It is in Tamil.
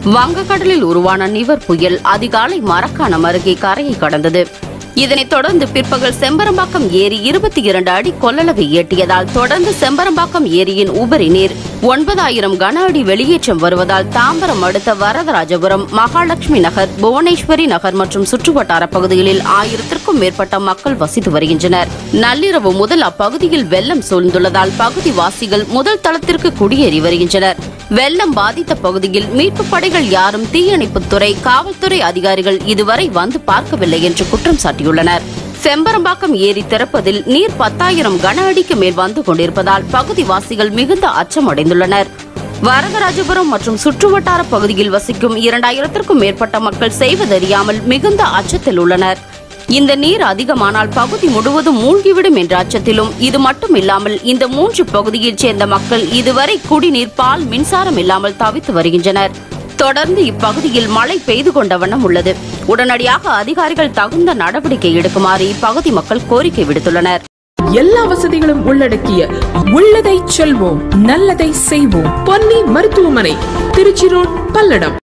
வங்கக்கடலில் உருவான நிவர் புயல் அதிகாலை மரக்காணம் அருகே கரையை கடந்தது இதனைத் தொடர்ந்து பிற்பகல் செம்பரம்பாக்கம் ஏரி இருபத்தி இரண்டு அடி கொள்ளளவை எட்டியதால் தொடர்ந்து செம்பரம்பாக்கம் ஏரியின் உபரி நீர் ஒன்பதாயிரம் கன அடி வெளியேற்றம் வருவதால் தாம்பரம் அடுத்த வரதராஜபுரம் மகாலட்சுமி நகர் புவனேஸ்வரி நகர் மற்றும் சுற்றுவட்டார பகுதிகளில் ஆயிரத்திற்கும் மேற்பட்ட மக்கள் வசித்து வருகின்றனர் நள்ளிரவு முதல் அப்பகுதியில் வெள்ளம் சூழ்ந்துள்ளதால் பகுதி வாசிகள் முதல் தளத்திற்கு குடியேறி வருகின்றனர் வெள்ளம் பாதித்த பகுதியில் மீட்புப் படைகள் யாரும் தீயணைப்புத்துறை காவல்துறை அதிகாரிகள் இதுவரை வந்து பார்க்கவில்லை என்று குற்றம் சாட்டியுள்ளனர் செம்பரம்பாக்கம் ஏரி திறப்பதில் நீர் பத்தாயிரம் கன அடிக்கு மேல் வந்து கொண்டிருப்பதால் பகுதிவாசிகள் மிகுந்த அச்சமடைந்துள்ளனர் வரதராஜபுரம் மற்றும் சுற்றுவட்டார பகுதியில் வசிக்கும் இரண்டாயிரத்திற்கும் மேற்பட்ட மக்கள் செய்வதறியாமல் மிகுந்த அச்சத்தில் உள்ளனர் இந்த நீர் அதிகமானால் பகுதி முழுவதும் மூழ்கிவிடும் என்ற அச்சத்திலும் இது மட்டும் இல்லாமல் இந்த மூன்று பகுதியைச் சேர்ந்த மக்கள் இதுவரை குடிநீர் பால் மின்சாரம் இல்லாமல் தவித்து வருகின்றனர் தொடர்ந்து இப்பகுதியில் மழை பெய்து கொண்ட வண்ணம் உள்ளது உடனடியாக அதிகாரிகள் தகுந்த நடவடிக்கை எடுக்குமாறு இப்பகுதி மக்கள் கோரிக்கை விடுத்துள்ளனர் எல்லா வசதிகளும் உள்ளடக்கிய உள்ளதை செல்வோம் நல்லதை செய்வோம் பொன்னி மருத்துவமனை திருச்சி ரோட் பல்லடம்